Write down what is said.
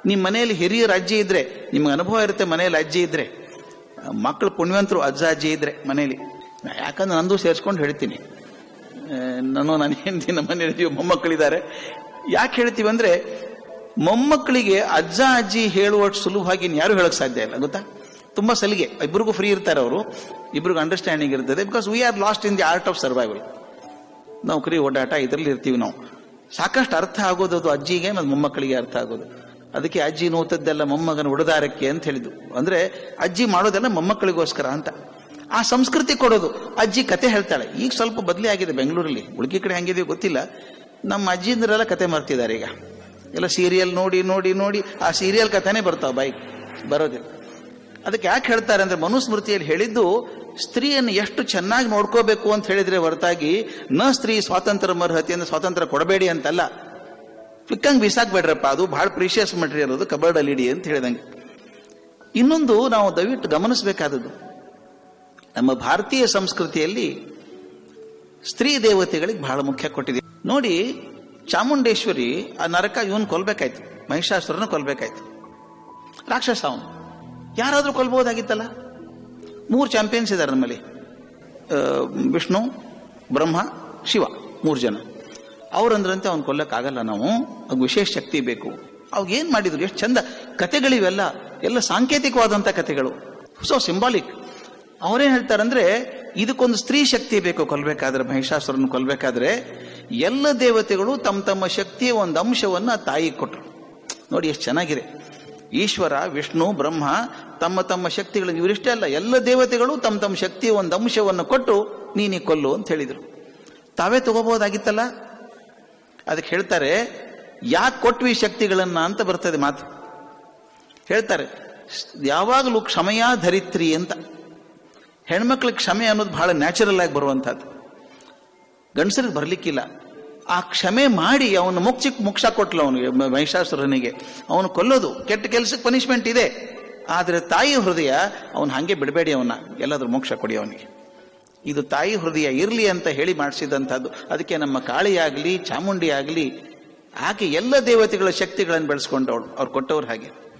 ನಿಮ್ಮ ಮನೆಯಲ್ಲಿ ಹಿರಿಯರ ಅಜ್ಜಿ ಇದ್ರೆ ನಿಮ್ಗೆ ಅನುಭವ ಇರುತ್ತೆ ಮನೆಯಲ್ಲಿ ಅಜ್ಜಿ ಇದ್ರೆ ಮಕ್ಕಳು ಪುಣ್ಯವಂತರು ಅಜ್ಜ ಅಜ್ಜಿ ಇದ್ರೆ ಮನೇಲಿ ಯಾಕಂದ್ರೆ ನಂದು ಸೇರಿಸ್ಕೊಂಡು ಹೇಳ್ತೀನಿ ಆ, ನಾನು ನನ್ನ ಹೆಂಡತಿ ನಮ್ಮ ಮನೆಯಲ್ಲಿ ಮೊಮ್ಮಕ್ಕಳಿದ್ದಾರೆ ಯಾಕೆ ಹೇಳ್ತೀವಿ ಅಂದ್ರೆ ಮೊಮ್ಮಕ್ಕಳಿಗೆ ಅಜ್ಜ ಅಜ್ಜಿ ಹೇಳುವಷ್ಟು ಸುಲಭವಾಗಿ ಯಾರು ಹೇಳಕ್ ಸಾಧ್ಯ ಇಲ್ಲ ಗೊತ್ತಾ ತುಂಬಾ ಸಲಿಗೆ ಇಬ್ರಿಗೂ ಫ್ರೀ ಇರ್ತಾರೆ ಅವರು ಇಬ್ರಿಗೂ ಅಂಡರ್ಸ್ಟ್ಯಾಂಡಿಂಗ್ ಇರ್ತದೆ because we are lost in the art of survival ನೌಕರಿ ಓಡಾಟ ಇದರಲ್ಲಿ ಇರ್ತೀವಿ ನಾವು ಸಾಕಷ್ಟು ಅರ್ಥ ಆಗೋದು ಅದು ಅಜ್ಜಿಗೆ ಮತ್ತು ಮೊಮ್ಮಕ್ಕಳಿಗೆ ಅರ್ಥ ಆಗೋದು ಅದಕ್ಕೆ ಅಜ್ಜಿ ನೋತದ್ದೆಲ್ಲ ಮೊಮ್ಮಗನ ಉಡದಾರಕ್ಕೆ ಅಂತ ಹೇಳಿದ್ದು ಅಂದ್ರೆ ಅಜ್ಜಿ ಮಾಡೋದೆಲ್ಲ ಮೊಮ್ಮಕ್ಕಳಿಗೋಸ್ಕರ ಅಂತ ಆ ಸಂಸ್ಕೃತಿ ಕೊಡೋದು ಅಜ್ಜಿ ಕತೆ ಹೇಳ್ತಾಳೆ ಈಗ ಸ್ವಲ್ಪ ಬದಲಿ ಆಗಿದೆ ಬೆಂಗಳೂರಲ್ಲಿ ಉಳ್ಕಿ ಕಡೆ ಹಂಗಿದೆಯೋ ಗೊತ್ತಿಲ್ಲ ನಮ್ಮ ಅಜ್ಜಿಂದ್ರೆಲ್ಲ ಕತೆ ಮಾಡ್ತಿದ್ದಾರೆ ಈಗ ಎಲ್ಲ ಸೀರಿಯಲ್ ನೋಡಿ ನೋಡಿ ನೋಡಿ ಆ ಸೀರಿಯಲ್ ಕಥೆನೇ ಬರ್ತಾವ ಬೈಕ್ ಬರೋದಿಲ್ಲ ಅದಕ್ಕೆ ಯಾಕೆ ಹೇಳ್ತಾರೆ ಅಂದ್ರೆ ಮನುಸ್ಮೃತಿಯಲ್ಲಿ ಹೇಳಿದ್ದು ಸ್ತ್ರೀಯನ್ನು ಎಷ್ಟು ಚೆನ್ನಾಗಿ ನೋಡ್ಕೋಬೇಕು ಅಂತ ಹೇಳಿದ್ರೆ ಹೊರತಾಗಿ ನ ಸ್ತ್ರೀ ಸ್ವಾತಂತ್ರ್ಯ ಮರ್ಹತೆಯನ್ನು ಸ್ವಾತಂತ್ರ್ಯ ಕೊಡಬೇಡಿ ಅಂತಲ್ಲ ಸಿಕ್ಕಂಗ್ ಬಿಸಾಕ್ಬೇಡ್ರಪ್ಪ ಅದು ಬಹಳ ಪ್ರೀಶಿಯಸ್ ಮಟೀರಿಯಲ್ ಅದು ಕಬರ್ಡ್ ಅಲ್ಲಿ ಇಡಿ ಅಂತ ಹೇಳಿದಂಗೆ ಇನ್ನೊಂದು ನಾವು ದಯವಿಟ್ಟು ಗಮನಿಸಬೇಕಾದದ್ದು ನಮ್ಮ ಭಾರತೀಯ ಸಂಸ್ಕೃತಿಯಲ್ಲಿ ಸ್ತ್ರೀ ದೇವತೆಗಳಿಗೆ ಬಹಳ ಮುಖ್ಯ ಕೊಟ್ಟಿದೆ ನೋಡಿ ಚಾಮುಂಡೇಶ್ವರಿ ಆ ನರಕ ಇವನ್ ಕೊಲ್ಬೇಕಾಯ್ತು ಮಹಿಷಾಸುರನ ಕೊಲ್ಬೇಕಾಯ್ತು ರಾಕ್ಷಸ ಅವನು ಯಾರಾದ್ರೂ ಕೊಲ್ಬಹುದಾಗಿತ್ತಲ್ಲ ಮೂರು ಚಾಂಪಿಯನ್ಸ್ ಇದ್ದಾರೆ ನಮ್ಮಲ್ಲಿ ಆ, ವಿಷ್ಣು ಬ್ರಹ್ಮ ಶಿವ ಮೂರು ಜನ ಅವ್ರಂದ್ರಂತೆ ಅವ್ನು ಕೊಲ್ಲಕ್ಕಾಗಲ್ಲ ನಾವು ಅವ್ಗೆ ವಿಶೇಷ ಶಕ್ತಿ ಬೇಕು ಅವಾಗ ಏನ್ ಮಾಡಿದ್ರು ಎಷ್ಟು ಚಂದ ಕತೆಗಳಿವೆಲ್ಲ ಎಲ್ಲ ಸಾಂಕೇತಿಕವಾದಂತ ಕತೆಗಳು ಸೊ ಸಿಂಬಾಲಿಕ್ ಅವರೇನ್ ಹೇಳ್ತಾರಂದ್ರೆ ಇದಕ್ಕೊಂದು ಸ್ತ್ರೀ ಶಕ್ತಿ ಬೇಕು ಕೊಲ್ಬೇಕಾದ್ರೆ ಮಹಿಷಾಸುರನ್ನು ಕೊಲ್ಬೇಕಾದ್ರೆ ಎಲ್ಲ ದೇವತೆಗಳು ತಮ್ಮ ತಮ್ಮ ಶಕ್ತಿಯ ಒಂದು ಅಂಶವನ್ನ ಆ ತಾಯಿಗೆ ಕೊಟ್ರು ನೋಡಿ ಎಷ್ಟು ಚೆನ್ನಾಗಿದೆ ಈಶ್ವರ ವಿಷ್ಣು ಬ್ರಹ್ಮ ತಮ್ಮ ತಮ್ಮ ಶಕ್ತಿಗಳು ಇವರಿಷ್ಟೇ ಅಲ್ಲ ಎಲ್ಲ ದೇವತೆಗಳು ತಮ್ಮ ತಮ್ಮ ಶಕ್ತಿಯ ಒಂದು ಅಂಶವನ್ನು ಕೊಟ್ಟು ನೀನಿ ಕೊಲ್ಲು ಅಂತ ಹೇಳಿದ್ರು ತಾವೇ ತಗೋಬಹುದಾಗಿತ್ತಲ್ಲ ಅದಕ್ಕೆ ಹೇಳ್ತಾರೆ ಯಾಕೆ ಕೊಟ್ವಿ ಶಕ್ತಿಗಳನ್ನ ಅಂತ ಬರ್ತದೆ ಮಾತು ಹೇಳ್ತಾರೆ ಯಾವಾಗಲೂ ಕ್ಷಮೆಯ ಧರಿತ್ರಿ ಅಂತ ಹೆಣ್ಮಕ್ಳಿಗೆ ಕ್ಷಮೆ ಅನ್ನೋದು ಬಹಳ ನ್ಯಾಚುರಲ್ ಆಗಿ ಬರುವಂತಹದ್ದು ಗಂಡಸರಿಗೆ ಬರ್ಲಿಕ್ಕಿಲ್ಲ ಆ ಕ್ಷಮೆ ಮಾಡಿ ಅವನು ಮುಕ್ಷ ಮುಕ್ಷ ಕೊಟ್ಲು ಅವನಿಗೆ ಮ- ಮಹಿಷಾಸುರನಿಗೆ ಅವನು ಕೊಲ್ಲೋದು ಕೆಟ್ಟ ಕೆಲಸಕ್ಕೆ ಪನಿಷ್ಮೆಂಟ್ ಇದೆ ಆದರೆ ತಾಯಿ ಹೃದಯ ಅವನು ಹಂಗೆ ಬಿಡಬೇಡಿ ಅವನ್ನ ಎಲ್ಲಾದ್ರೂ ಮೋಕ್ಷ ಕೊಡಿ ಅವನಿಗೆ ಇದು ತಾಯಿ ಹೃದಯ ಇರಲಿ ಅಂತ ಹೇಳಿ ಮಾಡಿಸಿದಂಥದ್ದು ಅದಕ್ಕೆ ನಮ್ಮ ಕಾಳಿ ಆಗಲಿ ಚಾಮುಂಡಿ ಆಗಲಿ ಆಕೆ ಎಲ್ಲ ದೇವತೆಗಳ ಶಕ್ತಿಗಳನ್ನು ಬೆಳೆಸ್ಕೊಂಡವಳು ಅವ್ರು ಕೊಟ್ಟವ್ರು ಹಾಗೆ